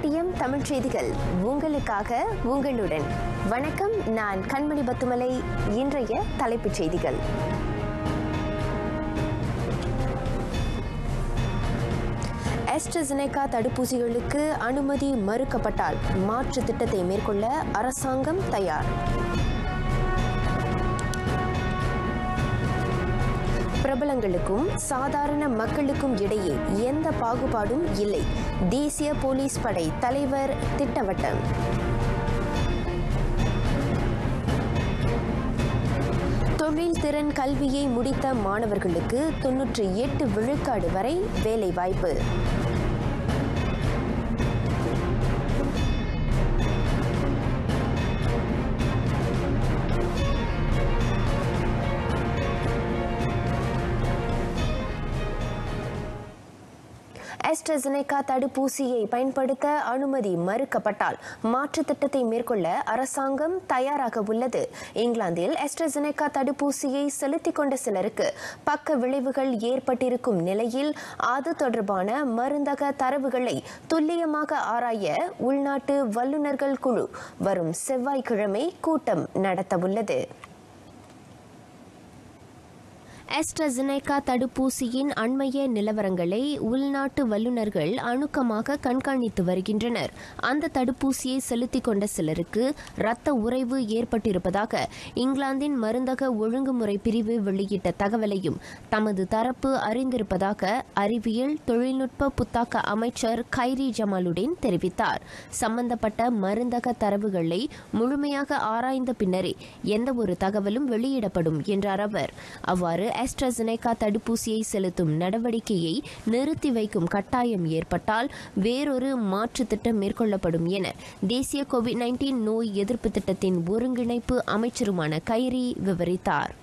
RTM Tamil செய்திகள் உங்களுக்காக உங்களுடன் வணக்கம் நான் கண்மணி பத்துமலை இன்றைய தலைப்புச் செய்திகள் எஸ்ட்ரசினேகா தடுப்பூசிகளுக்கு அனுமதி மறுக்கப்பட்டால் மாற்று திட்டத்தை மேற்கொள்ள அரசாங்கம் தயார் பிரபலங்களுக்கும் சாதாரண மக்களுக்கும் இடையே எந்த பாகுபாடும் இல்லை தேசிய போலீஸ் படை தலைவர் திட்டவட்டம் தொழில் திறன் கல்வியை முடித்த மாணவர்களுக்கு தொன்னூற்றி எட்டு விழுக்காடு வரை வேலைவாய்ப்பு எஸ்ட்ரசினேகா தடுப்பூசியை பயன்படுத்த அனுமதி மறுக்கப்பட்டால் மாற்று திட்டத்தை மேற்கொள்ள அரசாங்கம் தயாராக உள்ளது இங்கிலாந்தில் எஸ்ட்ரசினேகா தடுப்பூசியை செலுத்திக் கொண்ட சிலருக்கு பக்க விளைவுகள் ஏற்பட்டிருக்கும் நிலையில் அது தொடர்பான மருந்தக தரவுகளை துல்லியமாக ஆராய உள்நாட்டு வல்லுநர்கள் குழு வரும் செவ்வாய்க்கிழமை கூட்டம் நடத்தவுள்ளது எஸ்ட்ரசினேகா தடுப்பூசியின் அண்மைய நிலவரங்களை உள்நாட்டு வல்லுநர்கள் அணுக்கமாக கண்காணித்து வருகின்றனர் அந்த தடுப்பூசியை செலுத்திக் கொண்ட சிலருக்கு இரத்த உறைவு ஏற்பட்டிருப்பதாக இங்கிலாந்தின் மருந்தக ஒழுங்குமுறை பிரிவு வெளியிட்ட தகவலையும் தமது தரப்பு அறிந்திருப்பதாக அறிவியல் தொழில்நுட்ப புத்தாக்க அமைச்சர் கைரி ஜமாலுடன் தெரிவித்தார் சம்பந்தப்பட்ட மருந்தக தரவுகளை முழுமையாக ஆராய்ந்த பின்னரே எந்தவொரு தகவலும் வெளியிடப்படும் என்றார் அவர் அவ்வாறு ஆஸ்ட்ராசெனேகா தடுப்பூசியை செலுத்தும் நடவடிக்கையை நிறுத்தி வைக்கும் கட்டாயம் ஏற்பட்டால் வேறொரு மாற்று திட்டம் மேற்கொள்ளப்படும் என தேசிய கோவிட் நைன்டீன் நோய் எதிர்ப்பு திட்டத்தின் ஒருங்கிணைப்பு அமைச்சருமான கைரி விவரித்தார்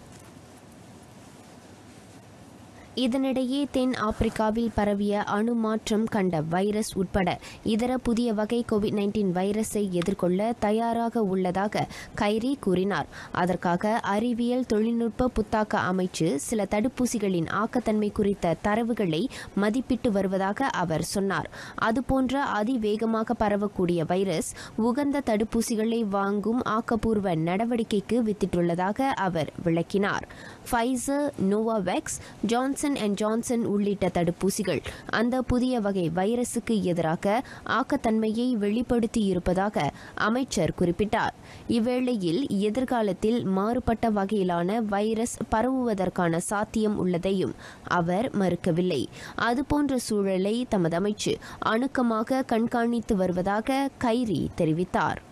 இதனிடையே தென் ஆப்பிரிக்காவில் பரவிய அணுமாற்றம் கண்ட வைரஸ் உட்பட இதர புதிய வகை கோவிட் நைன்டீன் வைரஸை எதிர்கொள்ள தயாராக உள்ளதாக கைரி கூறினார் அதற்காக அறிவியல் தொழில்நுட்ப புத்தாக்க அமைச்சு சில தடுப்பூசிகளின் ஆக்கத்தன்மை குறித்த தரவுகளை மதிப்பிட்டு வருவதாக அவர் சொன்னார் அதுபோன்ற அதிவேகமாக பரவக்கூடிய வைரஸ் உகந்த தடுப்பூசிகளை வாங்கும் ஆக்கப்பூர்வ நடவடிக்கைக்கு வித்திட்டுள்ளதாக அவர் விளக்கினார் Pfizer Novavax Johnson and Johnson உள்ளிட்ட தடுப்பூசிகள் அந்த புதிய வகை வைரசுக்கு எதிராக ஆக்கத்தன்மையை வெளிப்படுத்தியிருப்பதாக அமைச்சர் குறிப்பிட்டார் இவ்வேளையில் எதிர்காலத்தில் மாறுபட்ட வகையிலான வைரஸ் பரவுவதற்கான சாத்தியம் உள்ளதையும் அவர் மறுக்கவில்லை அதுபோன்ற சூழலை தமது அமைச்சு அணுக்கமாக கண்காணித்து வருவதாக கைரி தெரிவித்தார்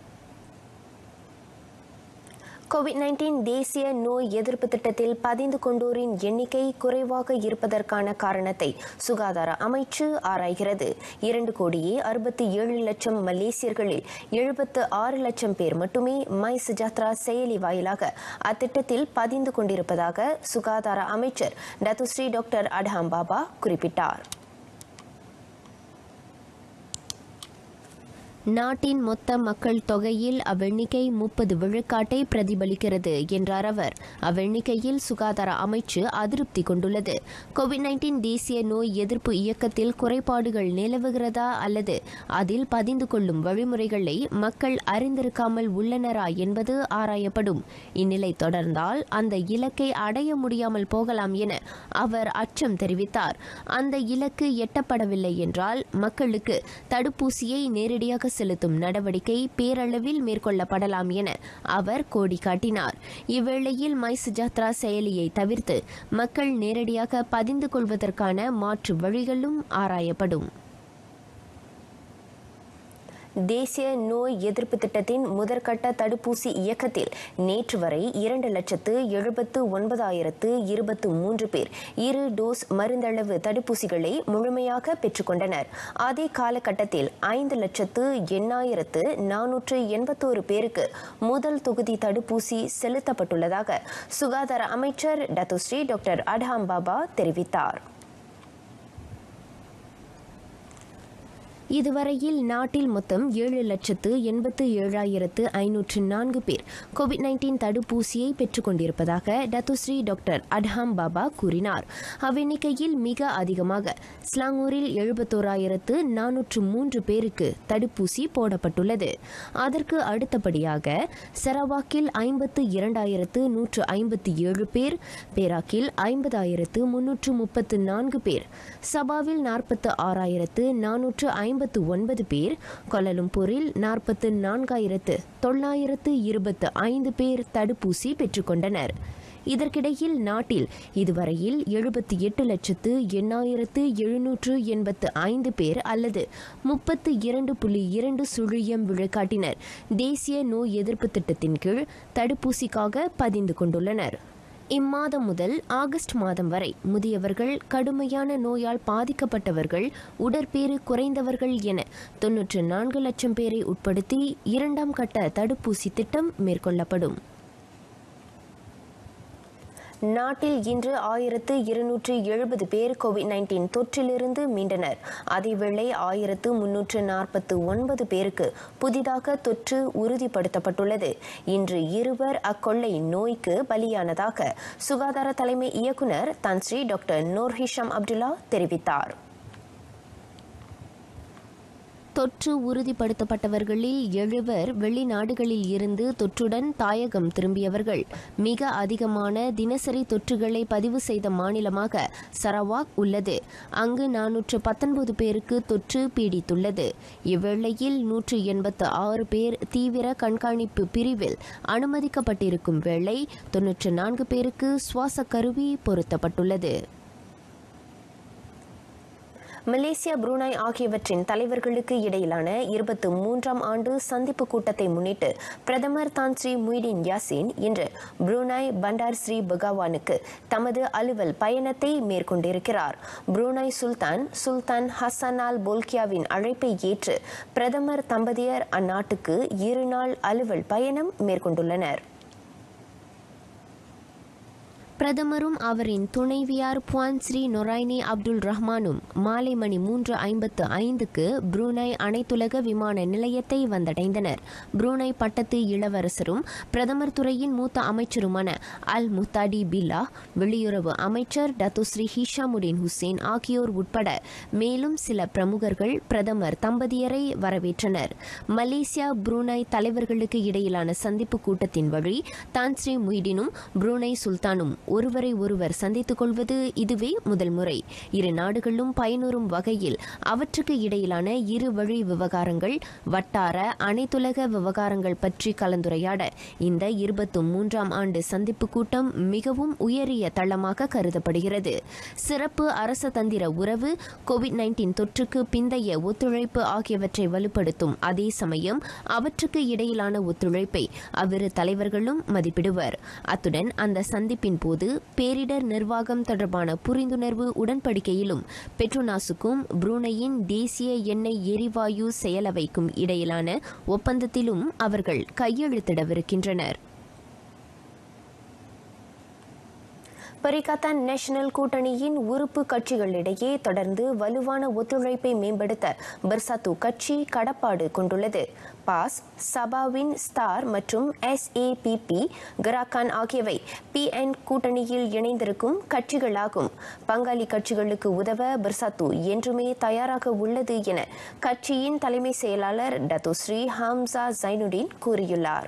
கோவிட் நைன்டீன் தேசிய நோய் எதிர்ப்பு திட்டத்தில் பதிந்து கொண்டோரின் எண்ணிக்கை குறைவாக இருப்பதற்கான காரணத்தை சுகாதார அமைச்சு ஆராய்கிறது இரண்டு கோடியே அறுபத்தி ஏழு லட்சம் மலேசியர்களில் எழுபத்து ஆறு லட்சம் பேர் மட்டுமே மை சுஜாத்ரா செயலி வாயிலாக அத்திட்டத்தில் பதிந்து கொண்டிருப்பதாக சுகாதார அமைச்சர் டத்துஸ்ரீ டாக்டர் அட்ஹாம் பாபா குறிப்பிட்டார் நாட்டின் மொத்த மக்கள் தொகையில் அவ்வெண்ணிக்கை முப்பது விழுக்காட்டை பிரதிபலிக்கிறது என்றார் அவர் அவ்வெண்ணிக்கையில் சுகாதார அமைச்சு அதிருப்தி கொண்டுள்ளது கோவிட் நைன்டீன் தேசிய நோய் எதிர்ப்பு இயக்கத்தில் குறைபாடுகள் நிலவுகிறதா அல்லது அதில் பதிந்து கொள்ளும் வழிமுறைகளை மக்கள் அறிந்திருக்காமல் உள்ளனரா என்பது ஆராயப்படும் இந்நிலை தொடர்ந்தால் அந்த இலக்கை அடைய முடியாமல் போகலாம் என அவர் அச்சம் தெரிவித்தார் அந்த இலக்கு எட்டப்படவில்லை என்றால் மக்களுக்கு தடுப்பூசியை நேரடியாக செலுத்தும் நடவடிக்கை பேரளவில் மேற்கொள்ளப்படலாம் என அவர் கோடி காட்டினார் இவ்வேளையில் மை சுஜாத்ரா செயலியை தவிர்த்து மக்கள் நேரடியாக பதிந்து கொள்வதற்கான மாற்று வழிகளும் ஆராயப்படும் தேசிய நோய் எதிர்ப்பு திட்டத்தின் முதற்கட்ட தடுப்பூசி இயக்கத்தில் நேற்று வரை இரண்டு லட்சத்து எழுபத்து ஒன்பதாயிரத்து இருபத்து மூன்று பேர் இரு டோஸ் மருந்தளவு தடுப்பூசிகளை முழுமையாக பெற்றுக்கொண்டனர் அதே காலகட்டத்தில் ஐந்து லட்சத்து எண்ணாயிரத்து நானூற்று எண்பத்தோரு பேருக்கு முதல் தொகுதி தடுப்பூசி செலுத்தப்பட்டுள்ளதாக சுகாதார அமைச்சர் டத்துஸ்ரீ டாக்டர் அட்ஹாம் பாபா தெரிவித்தார் இதுவரையில் நாட்டில் மொத்தம் ஏழு லட்சத்து எண்பத்து ஏழாயிரத்து ஐநூற்று நான்கு பேர் கோவிட் நைன்டீன் தடுப்பூசியை பெற்றுக் கொண்டிருப்பதாக டத்துஸ்ரீ டாக்டர் அட்ஹாம் பாபா கூறினார் அவ்வெண்ணிக்கையில் மிக அதிகமாக ஸ்லாங்கூரில் எழுபத்தோராயிரத்து நானூற்று மூன்று பேருக்கு தடுப்பூசி போடப்பட்டுள்ளது அதற்கு அடுத்தபடியாக செரவாக்கில் ஐம்பத்து இரண்டாயிரத்து நூற்று ஐம்பத்தி ஏழு பேர் பேராக்கில் ஐம்பதாயிரத்து முன்னூற்று முப்பத்து நான்கு பேர் சபாவில் நாற்பத்து ஆறாயிரத்து நானூற்று ஐம்பத்து ஒன்பது பேர் கொலலும்பூரில் நாற்பத்து நான்காயிரத்து தொள்ளாயிரத்து இருபத்து ஐந்து பேர் தடுப்பூசி பெற்றுக்கொண்டனர் இதற்கிடையில் நாட்டில் இதுவரையில் எழுபத்தி எட்டு லட்சத்து எண்ணாயிரத்து எழுநூற்று எண்பத்து ஐந்து பேர் அல்லது முப்பத்து இரண்டு புள்ளி இரண்டு சுழியம் விழுக்காட்டினர் தேசிய நோய் எதிர்ப்பு திட்டத்தின் கீழ் தடுப்பூசிக்காக பதிந்து கொண்டுள்ளனர் இம்மாதம் முதல் ஆகஸ்ட் மாதம் வரை முதியவர்கள் கடுமையான நோயால் பாதிக்கப்பட்டவர்கள் உடற்பேறு குறைந்தவர்கள் என தொன்னூற்று நான்கு லட்சம் பேரை உட்படுத்தி இரண்டாம் கட்ட தடுப்பூசி திட்டம் மேற்கொள்ளப்படும் நாட்டில் இன்று ஆயிரத்து இருநூற்று எழுபது பேர் கோவிட் நைன்டீன் தொற்றிலிருந்து மீண்டனர் அதேவேளை ஆயிரத்து முன்னூற்று நாற்பத்து ஒன்பது பேருக்கு புதிதாக தொற்று உறுதிப்படுத்தப்பட்டுள்ளது இன்று இருவர் அக்கொள்ளை நோய்க்கு பலியானதாக சுகாதார தலைமை இயக்குநர் Tan Sri doctor Noor Hisham Abdullah தெரிவித்தார் தொற்று உறுதிப்படுத்தப்பட்டவர்களில் எழுவர் வெளிநாடுகளில் இருந்து தொற்றுடன் தாயகம் திரும்பியவர்கள் மிக அதிகமான தினசரி தொற்றுகளை பதிவு செய்த மாநிலமாக சரவாக் உள்ளது அங்கு நானூற்று பத்தொன்பது பேருக்கு தொற்று பீடித்துள்ளது இவ்வேளையில் நூற்று எண்பத்து ஆறு பேர் தீவிர கண்காணிப்பு பிரிவில் அனுமதிக்கப்பட்டிருக்கும் வேளை தொன்னூற்று நான்கு பேருக்கு சுவாச கருவி பொருத்தப்பட்டுள்ளது மலேசியா புரூனாய் ஆகியவற்றின் தலைவர்களுக்கு இடையிலான இருபத்து மூன்றாம் ஆண்டு சந்திப்பு கூட்டத்தை முன்னிட்டு பிரதமர் தான் ஸ்ரீ முய்டின் யாசின் இன்று புரூனாய் பண்டார் ஸ்ரீ பகவானுக்கு தமது அலுவல் பயணத்தை மேற்கொண்டிருக்கிறார் புரூனாய் சுல்தான் சுல்தான் ஹசன் அல் போல்கியாவின் அழைப்பை ஏற்று பிரதமர் தம்பதியர் அந்நாட்டுக்கு இருநாள் அலுவல் பயணம் மேற்கொண்டுள்ளனர் பிரதமரும் அவரின் துணைவியார் புவான் ஸ்ரீ நொராய்னி அப்துல் ரஹ்மானும் மாலை மணி மூன்று ஐம்பத்து ஐந்துக்கு புரூனாய் அனைத்துலக விமான நிலையத்தை வந்தடைந்தனர் புரூனாய் பட்டத்து இளவரசரும் பிரதமர் துறையின் மூத்த அமைச்சருமான அல் முத்தாடி பில்லா வெளியுறவு அமைச்சர் டத்துஸ்ரீ ஹிஷாமுடின் ஹுசேன் ஆகியோர் உட்பட மேலும் சில பிரமுகர்கள் பிரதமர் தம்பதியரை வரவேற்றனர் மலேசியா புரூனாய் தலைவர்களுக்கு இடையிலான சந்திப்பு கூட்டத்தின் வழி தான்ஸ்ரீ முய்டினும் புரூனாய் சுல்தானும் ஒருவரை ஒருவர் சந்தித்துக் கொள்வது இதுவே முதல் முறை இரு நாடுகளும் பயனுறும் வகையில் அவற்றுக்கு இடையிலான இரு வழி விவகாரங்கள் வட்டார அனைத்துலக விவகாரங்கள் பற்றி கலந்துரையாட இந்த இருபத்து மூன்றாம் ஆண்டு சந்திப்பு கூட்டம் மிகவும் உயரிய தளமாக கருதப்படுகிறது சிறப்பு அரச தந்திர உறவு கோவிட் நைன்டீன் தொற்றுக்கு பிந்தைய ஒத்துழைப்பு ஆகியவற்றை வலுப்படுத்தும் அதே சமயம் அவற்றுக்கு இடையிலான ஒத்துழைப்பை அவ்விரு தலைவர்களும் மதிப்பிடுவர் அத்துடன் அந்த சந்திப்பின் போது பேரிடர் நிர்வாகம் தொடர்பான புரிந்துணர்வு உடன்படிக்கையிலும் பெட்ரோனாஸுக்கும் புரூனையின் தேசிய எண்ணெய் எரிவாயு செயலவைக்கும் இடையிலான ஒப்பந்தத்திலும் அவர்கள் கையெழுத்திடவிருக்கின்றனர் பரிகாத்தான் நேஷனல் கூட்டணியின் உறுப்பு கட்சிகளிடையே தொடர்ந்து வலுவான ஒத்துழைப்பை மேம்படுத்த பர்சாத்து கட்சி கடப்பாடு கொண்டுள்ளது பாஸ் சபாவின் ஸ்டார் மற்றும் எஸ்ஏபிபி கராக்கான் ஆகியவை பிஎன் கூட்டணியில் இணைந்திருக்கும் கட்சிகளாகும் பங்காளி கட்சிகளுக்கு உதவ பர்சாத்து என்றுமே தயாராக உள்ளது என கட்சியின் தலைமை செயலாளர் டத்துஸ்ரீ ஹம்சா ஜைனுடீன் கூறியுள்ளார்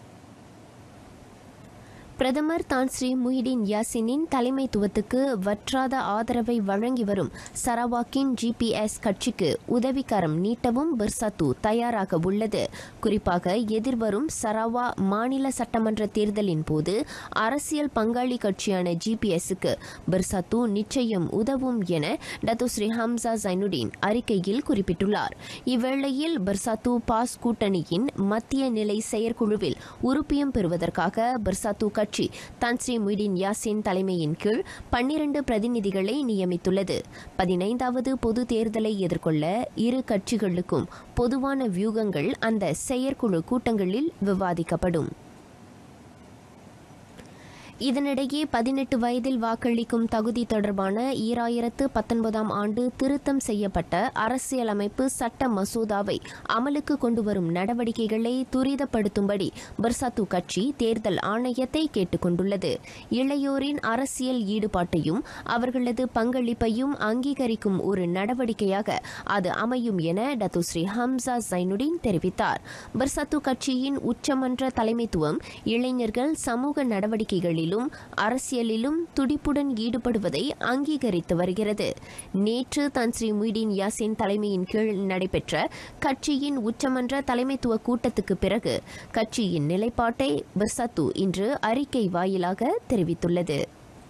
பிரதமர் தான் ஸ்ரீ முஹிடின் யாசினின் தலைமைத்துவத்துக்கு வற்றாத ஆதரவை வழங்கி வரும் சரவாக்கின் ஜிபிஎஸ் கட்சிக்கு உதவிக்கரம் நீட்டவும் பிர்சாத்து தயாராக உள்ளது குறிப்பாக எதிர்வரும் சரவா மாநில சட்டமன்ற தேர்தலின் போது அரசியல் பங்காளி கட்சியான ஜிபிஎஸ்க்கு பிர்சாத்து நிச்சயம் உதவும் என டத்துஸ்ரீ ஹம்சா ஜைனுடீன் அறிக்கையில் குறிப்பிட்டுள்ளார் இவ்வேளையில் பர்சாத்து பாஸ் கூட்டணியின் மத்திய நிலை செயற்குழுவில் உறுப்பியம் பெறுவதற்காக பர்சாத்து கட்சி தன்ஸ்ரீ முய்டின் யாசின் தலைமையின் கீழ் பன்னிரண்டு பிரதிநிதிகளை நியமித்துள்ளது பதினைந்தாவது பொது தேர்தலை எதிர்கொள்ள இரு கட்சிகளுக்கும் பொதுவான வியூகங்கள் அந்த செயற்குழு கூட்டங்களில் விவாதிக்கப்படும் இதனிடையே பதினெட்டு வயதில் வாக்களிக்கும் தகுதி தொடர்பான ஈராயிரத்து பத்தொன்பதாம் ஆண்டு திருத்தம் செய்யப்பட்ட அரசியலமைப்பு சட்ட மசோதாவை அமலுக்கு கொண்டுவரும் நடவடிக்கைகளை துரிதப்படுத்தும்படி பர்சாத்து கட்சி தேர்தல் ஆணையத்தை கேட்டுக் கொண்டுள்ளது இளையோரின் அரசியல் ஈடுபாட்டையும் அவர்களது பங்களிப்பையும் அங்கீகரிக்கும் ஒரு நடவடிக்கையாக அது அமையும் என டத்துஸ்ரீ ஹம்சா ஜைனுடின் தெரிவித்தார் பர்சாத்து கட்சியின் உச்சமன்ற தலைமைத்துவம் இளைஞர்கள் சமூக நடவடிக்கைகளிலும் அரசியலிலும் துடிப்புடன் ஈடுபடுவதை அங்கீகரித்து வருகிறது நேற்று தன்ஸ்ரீ முய்டீன் யாசின் தலைமையின் கீழ் நடைபெற்ற கட்சியின் உச்சமன்ற தலைமைத்துவ கூட்டத்துக்கு பிறகு கட்சியின் நிலைப்பாட்டை பிர்சத்து இன்று அறிக்கை வாயிலாக தெரிவித்துள்ளது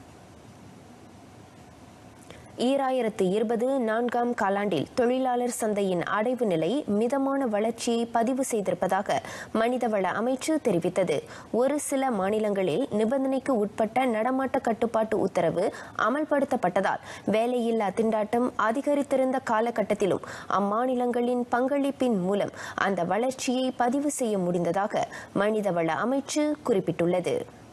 ஈராயிரத்து இருபது நான்காம் காலாண்டில் தொழிலாளர் சந்தையின் அடைவு நிலை மிதமான வளர்ச்சியை பதிவு செய்திருப்பதாக மனிதவள அமைச்சு தெரிவித்தது ஒரு சில மாநிலங்களில் நிபந்தனைக்கு உட்பட்ட நடமாட்ட கட்டுப்பாட்டு உத்தரவு அமல்படுத்தப்பட்டதால் வேலையில்லா திண்டாட்டம் அதிகரித்திருந்த காலகட்டத்திலும் அம்மாநிலங்களின் பங்களிப்பின் மூலம் அந்த வளர்ச்சியை பதிவு செய்ய முடிந்ததாக மனிதவள அமைச்சு குறிப்பிட்டுள்ளது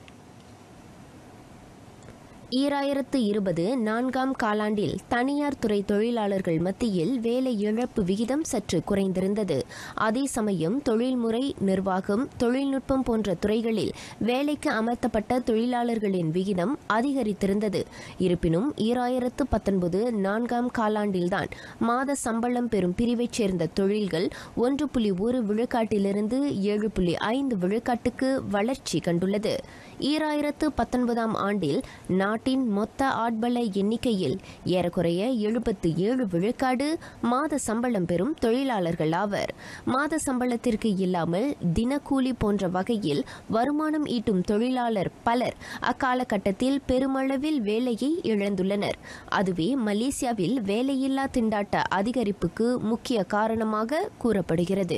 ஈராயிரத்து இருபது நான்காம் காலாண்டில் தனியார் துறை தொழிலாளர்கள் மத்தியில் வேலை இழப்பு விகிதம் சற்று குறைந்திருந்தது அதே சமயம் தொழில்முறை நிர்வாகம் தொழில்நுட்பம் போன்ற துறைகளில் வேலைக்கு அமர்த்தப்பட்ட தொழிலாளர்களின் விகிதம் அதிகரித்திருந்தது இருப்பினும் ஈராயிரத்து பத்தொன்பது நான்காம் காலாண்டில்தான் மாத சம்பளம் பெறும் பிரிவைச் சேர்ந்த தொழில்கள் ஒன்று புள்ளி ஒரு விழுக்காட்டிலிருந்து ஏழு புள்ளி ஐந்து விழுக்காட்டுக்கு வளர்ச்சி கண்டுள்ளது ஈராயிரத்து பத்தொன்பதாம் ஆண்டில் நாட்டின் மொத்த ஆட்பல எண்ணிக்கையில் ஏறக்குறைய எழுபத்து ஏழு விழுக்காடு மாத சம்பளம் பெறும் தொழிலாளர்கள் ஆவர் மாத சம்பளத்திற்கு இல்லாமல் தினக்கூலி போன்ற வகையில் வருமானம் ஈட்டும் தொழிலாளர் பலர் அக்காலகட்டத்தில் பெருமளவில் வேலையை இழந்துள்ளனர் அதுவே மலேசியாவில் வேலையில்லா திண்டாட்ட அதிகரிப்புக்கு முக்கிய காரணமாக கூறப்படுகிறது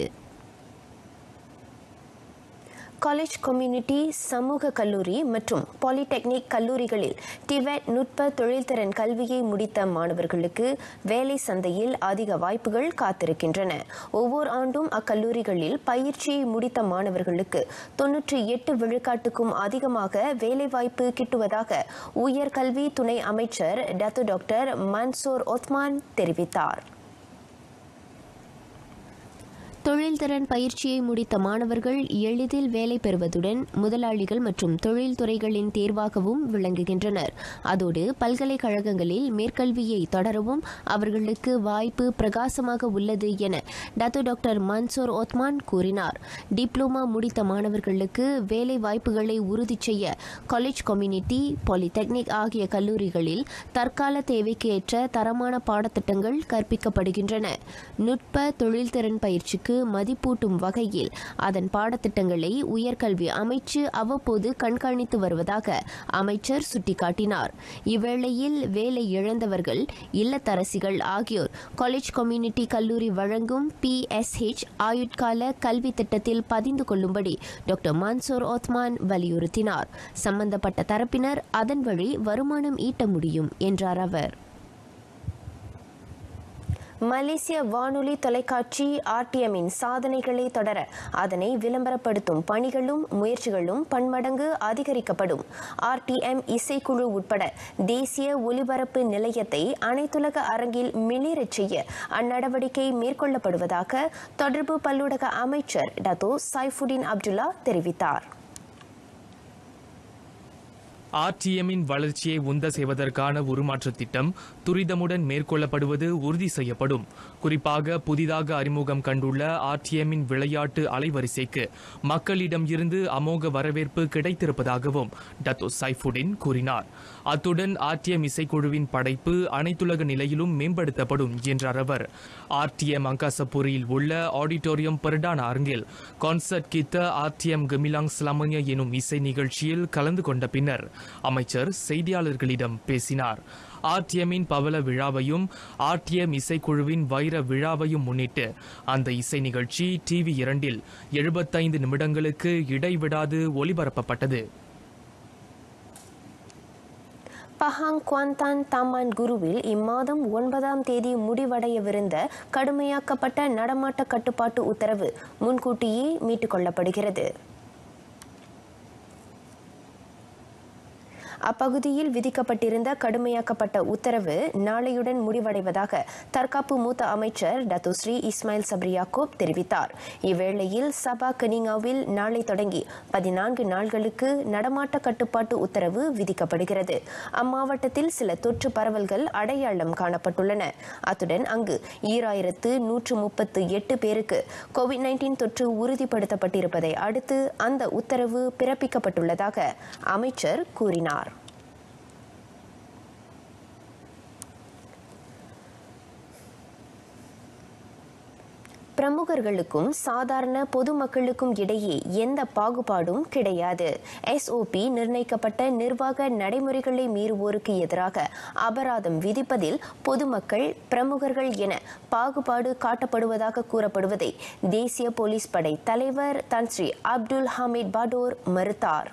காலேஜ் கம்யூனிட்டி சமூக கல்லூரி மற்றும் பாலிடெக்னிக் கல்லூரிகளில் டிவெட் நுட்ப தொழில்திறன் கல்வியை முடித்த மாணவர்களுக்கு வேலை சந்தையில் அதிக வாய்ப்புகள் காத்திருக்கின்றன ஒவ்வொரு ஆண்டும் அக்கல்லூரிகளில் பயிற்சியை முடித்த மாணவர்களுக்கு தொன்னூற்றி எட்டு விழுக்காட்டுக்கும் அதிகமாக வேலைவாய்ப்பு கிட்டுவதாக உயர்கல்வி துணை அமைச்சர் டத்து டாக்டர் மன்சூர் ஒத்மான் தெரிவித்தார் தொழில்திறன் பயிற்சியை முடித்த மாணவர்கள் எளிதில் வேலை பெறுவதுடன் முதலாளிகள் மற்றும் தொழில்துறைகளின் தேர்வாகவும் விளங்குகின்றனர் அதோடு பல்கலைக்கழகங்களில் மேற்கல்வியை தொடரவும் அவர்களுக்கு வாய்ப்பு பிரகாசமாக உள்ளது என டத்து டாக்டர் மன்சூர் ஒத்மான் கூறினார் டிப்ளோமா முடித்த மாணவர்களுக்கு வேலை வாய்ப்புகளை உறுதி செய்ய காலேஜ் கம்யூனிட்டி பாலிடெக்னிக் ஆகிய கல்லூரிகளில் தற்கால தேவைக்கு ஏற்ற தரமான பாடத்திட்டங்கள் கற்பிக்கப்படுகின்றன நுட்ப தொழில்திறன் பயிற்சிக்கு மதிப்பூட்டும் வகையில் அதன் பாடத்திட்டங்களை உயர்கல்வி அமைச்சு அவ்வப்போது கண்காணித்து வருவதாக அமைச்சர் சுட்டிக்காட்டினார் இவ்வேளையில் வேலை இழந்தவர்கள் இல்லத்தரசிகள் ஆகியோர் காலேஜ் கம்யூனிட்டி கல்லூரி வழங்கும் பிஎஸ்ஹெச் ஆயுட்கால கல்வி திட்டத்தில் பதிந்து கொள்ளும்படி டாக்டர் மன்சூர் ஓத்மான் வலியுறுத்தினார் சம்பந்தப்பட்ட தரப்பினர் அதன் வழி வருமானம் ஈட்ட முடியும் என்றார் அவர் மலேசிய வானொலி தொலைக்காட்சி ஆர்டிஎம்மின் சாதனைகளை தொடர அதனை விளம்பரப்படுத்தும் பணிகளும் முயற்சிகளும் பன்மடங்கு அதிகரிக்கப்படும் ஆர்டிஎம் இசைக்குழு உட்பட தேசிய ஒலிபரப்பு நிலையத்தை அனைத்துலக அரங்கில் மிளிரச் செய்ய அந்நடவடிக்கை மேற்கொள்ளப்படுவதாக தொடர்பு பல்லூடக அமைச்சர் டத்தோ சைஃபுடின் அப்துல்லா தெரிவித்தார் ஆர்டிஎம்மின் வளர்ச்சியை உந்த செய்வதற்கான உருமாற்ற திட்டம் துரிதமுடன் மேற்கொள்ளப்படுவது உறுதி செய்யப்படும் குறிப்பாக புதிதாக அறிமுகம் கண்டுள்ள ஆர்டிஎம்மின் விளையாட்டு அலைவரிசைக்கு மக்களிடம் இருந்து அமோக வரவேற்பு கிடைத்திருப்பதாகவும் டத்தோ சைஃபுடின் கூறினார் அத்துடன் ஆர்டிஎம் இசைக்குழுவின் படைப்பு அனைத்துலக நிலையிலும் மேம்படுத்தப்படும் என்றார் அவர் ஆர்டிஎம் அங்காசபுரியில் உள்ள ஆடிட்டோரியம் பர்டான அரங்கில் கான்சர்ட் கித்த ஆர்டிஎம் கமிலாங் ஸ்லமன்ய எனும் இசை நிகழ்ச்சியில் கலந்து கொண்ட பின்னர் அமைச்சர் செய்தியாளர்களிடம் பேசினார் ஆர்டிஎம்மின் பவள விழாவையும் ஆர்டிஎம் இசைக்குழுவின் வைர விழாவையும் முன்னிட்டு அந்த இசை நிகழ்ச்சி டிவி இரண்டில் எழுபத்தைந்து நிமிடங்களுக்கு இடைவிடாது ஒளிபரப்பப்பட்டது பஹாங் குவாந்தான் தாமான் குருவில் இம்மாதம் ஒன்பதாம் தேதி முடிவடையவிருந்த கடுமையாக்கப்பட்ட நடமாட்ட கட்டுப்பாட்டு உத்தரவு முன்கூட்டியே மீட்டுக் கொள்ளப்படுகிறது அப்பகுதியில் விதிக்கப்பட்டிருந்த கடுமையாக்கப்பட்ட உத்தரவு நாளையுடன் முடிவடைவதாக தற்காப்பு மூத்த அமைச்சர் டத்துஸ்ரீ இஸ்மாயில் சப்ரி யாக்கூப் தெரிவித்தார் இவ்வேளையில் சபா கனிங்காவில் நாளை தொடங்கி பதினான்கு நாள்களுக்கு நடமாட்ட கட்டுப்பாட்டு உத்தரவு விதிக்கப்படுகிறது அம்மாவட்டத்தில் சில தொற்று பரவல்கள் அடையாளம் காணப்பட்டுள்ளன அத்துடன் அங்கு ஈராயிரத்து நூற்று முப்பத்து எட்டு பேருக்கு கோவிட் நைன்டீன் தொற்று உறுதிப்படுத்தப்பட்டிருப்பதை அடுத்து அந்த உத்தரவு பிறப்பிக்கப்பட்டுள்ளதாக அமைச்சர் கூறினார் பிரமுகர்களுக்கும் சாதாரண பொதுமக்களுக்கும் இடையே எந்த பாகுபாடும் கிடையாது எஸ்ஓபி நிர்ணயிக்கப்பட்ட நிர்வாக நடைமுறைகளை மீறுவோருக்கு எதிராக அபராதம் விதிப்பதில் பொதுமக்கள் பிரமுகர்கள் என பாகுபாடு காட்டப்படுவதாக கூறப்படுவதை தேசிய போலீஸ் படை தலைவர் தன் ஸ்ரீ அப்துல் ஹமீத் பாடோர் மறுத்தார்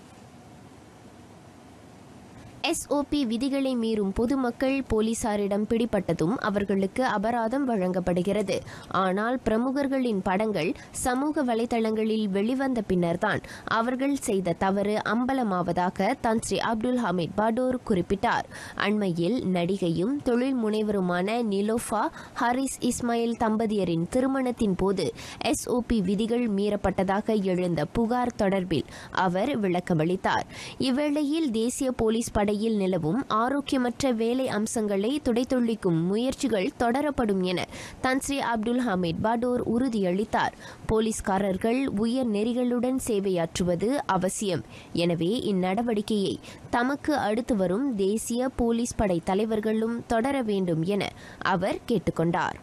எஸ்ஓபி விதிகளை மீறும் பொதுமக்கள் போலீசாரிடம் பிடிபட்டதும் அவர்களுக்கு அபராதம் வழங்கப்படுகிறது ஆனால் பிரமுகர்களின் படங்கள் சமூக வலைதளங்களில் வெளிவந்த பின்னர்தான் அவர்கள் செய்த தவறு அம்பலமாவதாக தன் ஸ்ரீ அப்துல் ஹமீத் பாடோர் குறிப்பிட்டார் அண்மையில் நடிகையும் தொழில் முனைவருமான நிலோஃபா ஹாரிஸ் இஸ்மாயில் தம்பதியரின் திருமணத்தின் போது எஸ்ஓபி விதிகள் மீறப்பட்டதாக எழுந்த புகார் தொடர்பில் அவர் விளக்கமளித்தார் இவ்வேளையில் தேசிய போலீஸ் படையில் நிலவும் ஆரோக்கியமற்ற வேலை அம்சங்களை துடைத்தொழிக்கும் முயற்சிகள் தொடரப்படும் என தன்ஸ்ரீ அப்துல் ஹமீத் பாடோர் உறுதியளித்தார் போலீஸ்காரர்கள் உயர் நெறிகளுடன் சேவையாற்றுவது அவசியம் எனவே இந்நடவடிக்கையை தமக்கு அடுத்து வரும் தேசிய போலீஸ் படை தலைவர்களும் தொடர வேண்டும் என அவர் கேட்டுக்கொண்டார்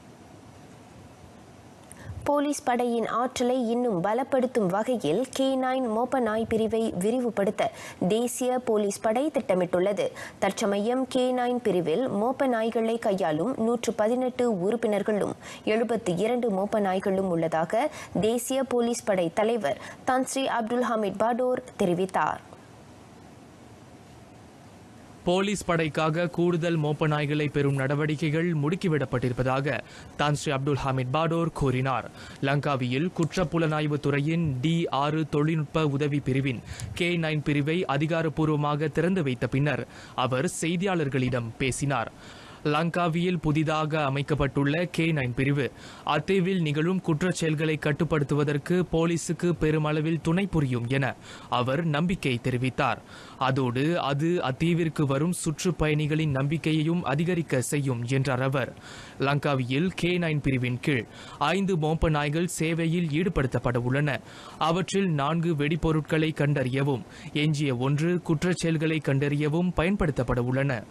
போலீஸ் படையின் ஆற்றலை இன்னும் பலப்படுத்தும் வகையில் கே நைன் மோப்ப நாய் பிரிவை விரிவுபடுத்த தேசிய போலீஸ் படை திட்டமிட்டுள்ளது தற்சமயம் கே நைன் பிரிவில் மோப்ப நாய்களை கையாளும் நூற்று பதினெட்டு உறுப்பினர்களும் எழுபத்தி இரண்டு மோப்ப நாய்களும் உள்ளதாக தேசிய போலீஸ் படை தலைவர் தன்ஸ்ரீ அப்துல் ஹமீத் பாடோர் தெரிவித்தார் போலீஸ் படைக்காக கூடுதல் மோப்ப நாய்களை பெறும் நடவடிக்கைகள் முடுக்கிவிடப்பட்டிருப்பதாக தான் ஸ்ரீ அப்துல் ஹமீத் பாடோர் கூறினார் லங்காவியில் குற்றப்புலனாய்வு துறையின் டி ஆறு தொழில்நுட்ப உதவி பிரிவின் கே நைன் பிரிவை அதிகாரப்பூர்வமாக திறந்து வைத்த பின்னர் அவர் செய்தியாளர்களிடம் பேசினார் லங்காவியில் புதிதாக அமைக்கப்பட்டுள்ள கே நைன் பிரிவு அத்தீவில் நிகழும் குற்றச் செயல்களை கட்டுப்படுத்துவதற்கு போலீசுக்கு பெருமளவில் துணை புரியும் என அவர் நம்பிக்கை தெரிவித்தார் அதோடு அது அத்தீவிற்கு வரும் சுற்றுப்பயணிகளின் நம்பிக்கையையும் அதிகரிக்க செய்யும் என்றார் அவர் லங்காவியில் கே நைன் பிரிவின் கீழ் ஐந்து மோப்ப நாய்கள் சேவையில் ஈடுபடுத்தப்பட உள்ளன அவற்றில் நான்கு வெடிபொருட்களை கண்டறியவும் எஞ்சிய ஒன்று குற்றச் செயல்களை கண்டறியவும் பயன்படுத்தப்பட உள்ளன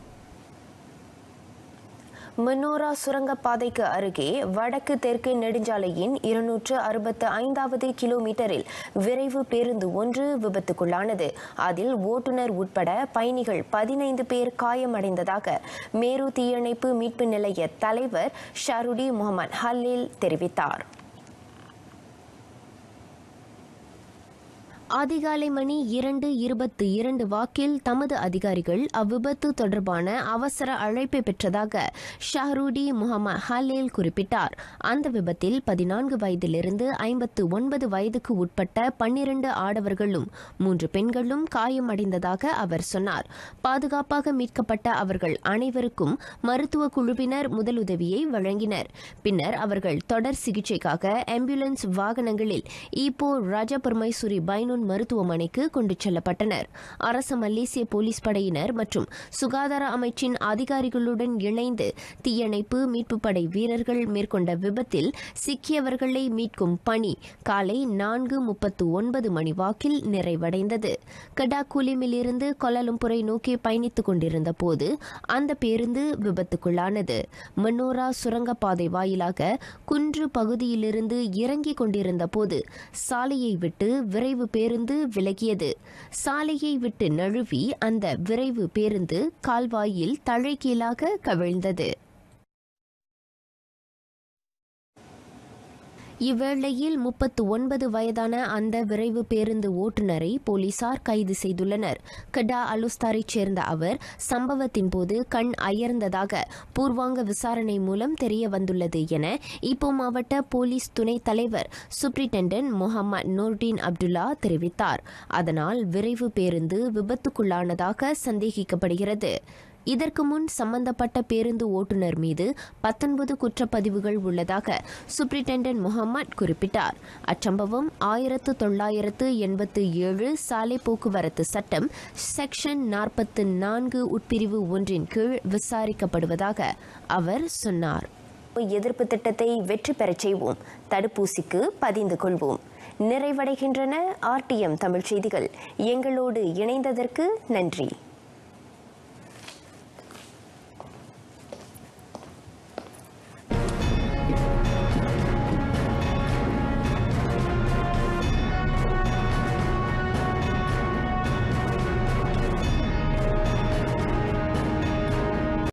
மனோரா சுரங்கப்பாதைக்கு அருகே வடக்கு தெற்கு நெடுஞ்சாலையின் இருநூற்று அறுபத்து ஐந்தாவது கிலோமீட்டரில் விரைவு பேருந்து ஒன்று விபத்துக்குள்ளானது அதில் ஓட்டுநர் உட்பட பயணிகள் பதினைந்து பேர் காயமடைந்ததாக மேரு தீயணைப்பு மீட்பு நிலைய தலைவர் ஷருடி முகமது ஹல்லீல் தெரிவித்தார் அதிகாலை மணி இரண்டு இருபத்தி இரண்டு வாக்கில் தமது அதிகாரிகள் அவ்விபத்து தொடர்பான அவசர அழைப்பை பெற்றதாக ஷஹரூடி முகமது ஹலேல் குறிப்பிட்டார் அந்த விபத்தில் பதினான்கு வயதிலிருந்து ஐம்பத்து ஒன்பது வயதுக்கு உட்பட்ட பன்னிரண்டு ஆடவர்களும் மூன்று பெண்களும் காயமடைந்ததாக அவர் சொன்னார் பாதுகாப்பாக மீட்கப்பட்ட அவர்கள் அனைவருக்கும் மருத்துவ குழுவினர் முதலுதவியை வழங்கினர் பின்னர் அவர்கள் தொடர் சிகிச்சைக்காக ஆம்புலன்ஸ் வாகனங்களில் ஈப்போ ராஜபெருமைசுரி பைனூன் மருத்துவமனைக்கு கொண்டு செல்லப்பட்டனர் அரசு மலேசிய போலீஸ் படையினர் மற்றும் சுகாதார அமைச்சின் அதிகாரிகளுடன் இணைந்து தீயணைப்பு மீட்புப் படை வீரர்கள் மேற்கொண்ட விபத்தில் சிக்கியவர்களை மீட்கும் பணி காலை நான்கு முப்பத்து ஒன்பது மணி வாக்கில் நிறைவடைந்தது கடாக்குலிமிலிருந்து கொலலும்புரை நோக்கி பயணித்துக் கொண்டிருந்த போது அந்த பேருந்து விபத்துக்குள்ளானது மன்னோரா சுரங்கப்பாதை வாயிலாக குன்று பகுதியிலிருந்து இறங்கிக் கொண்டிருந்த போது சாலையை விட்டு விரைவு பேருந்து விலகியது சாலையை விட்டு நழுவி அந்த விரைவு பேருந்து கால்வாயில் தலைகீழாக கவிழ்ந்தது இவ்வேளையில் முப்பத்து ஒன்பது வயதான அந்த விரைவு பேருந்து ஓட்டுநரை போலீசார் கைது செய்துள்ளனர் கடா அலுஸ்தாரைச் சேர்ந்த அவர் சம்பவத்தின் போது கண் அயர்ந்ததாக பூர்வாங்க விசாரணை மூலம் தெரிய வந்துள்ளது என இப்போ மாவட்ட போலீஸ் துணைத் தலைவர் சூப்ரிண்டென்டென்ட் முகமது நூர்டீன் அப்துல்லா தெரிவித்தார் அதனால் விரைவு பேருந்து விபத்துக்குள்ளானதாக சந்தேகிக்கப்படுகிறது இதற்கு முன் சம்பந்தப்பட்ட பேருந்து ஓட்டுநர் மீது பத்தொன்பது குற்றப்பதிவுகள் உள்ளதாக சூப்ரிண்டென்டென்ட் முகமது குறிப்பிட்டார் அச்சம்பவம் ஆயிரத்து தொள்ளாயிரத்து எண்பத்து ஏழு சாலை போக்குவரத்து சட்டம் செக்ஷன் நாற்பத்து நான்கு உட்பிரிவு ஒன்றின் கீழ் விசாரிக்கப்படுவதாக அவர் சொன்னார் எதிர்ப்பு திட்டத்தை வெற்றி பெறச் செய்வோம் தடுப்பூசிக்கு பதிந்து கொள்வோம் நிறைவடைகின்றன ஆர்டிஎம் தமிழ் செய்திகள் எங்களோடு இணைந்ததற்கு நன்றி